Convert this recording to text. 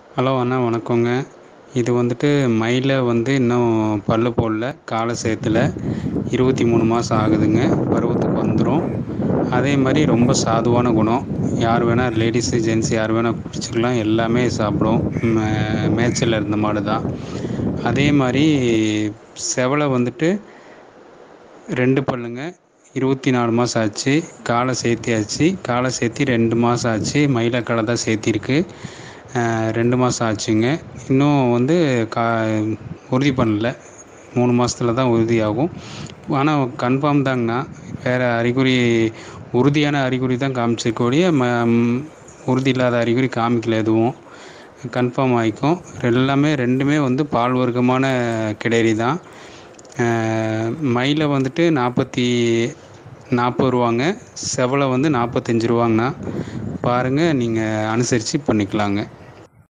hello அண்ணா வணக்கங்க இது வந்துட்டு மயில வந்து இன்னும் பல்லு போடல கால சேத்துல இருபத்தி மூணு மாதம் ஆகுதுங்க பருவத்துக்கு வந்துடும் அதே மாதிரி ரொம்ப சாதுவான குணம் யார் வேணால் லேடிஸு ஜென்ஸு யார் வேணால் பிடிச்சிக்கலாம் எல்லாமே சாப்பிடும் மே மேய்ச்சல்ல இருந்த மாடு தான் அதே மாதிரி செவலை வந்துட்டு ரெண்டு பல்லுங்க இருபத்தி நாலு மாதம் ஆச்சு காலை சேர்த்தியாச்சு காலை சேர்த்தி ரெண்டு மாதம் ஆச்சு மயிலக்காலை தான் சேர்த்திருக்கு ரெண்டு மாதம் ஆச்சுங்க இன்னும் வந்து கா உறுதி பண்ணல மூணு மாதத்துல தான் உறுதியாகும் ஆனால் கன்ஃபார்ம் தாங்கண்ணா வேறு அறிகுறி உறுதியான அறிகுறி தான் காமிச்சிருக்க ஒழிய ம உறுதி இல்லாத அறிகுறி காமிக்கல எதுவும் கன்ஃபார்ம் ஆகிக்கும் எல்லாமே ரெண்டுமே வந்து பால் வர்க்கமான கிடேரி தான் மயிலை வந்துட்டு நாற்பத்தி நாற்பது ரூபாங்க செவலை வந்து நாற்பத்தஞ்சி ரூபாங்கண்ணா பாருங்கள் நீங்கள் அனுசரித்து பண்ணிக்கலாங்க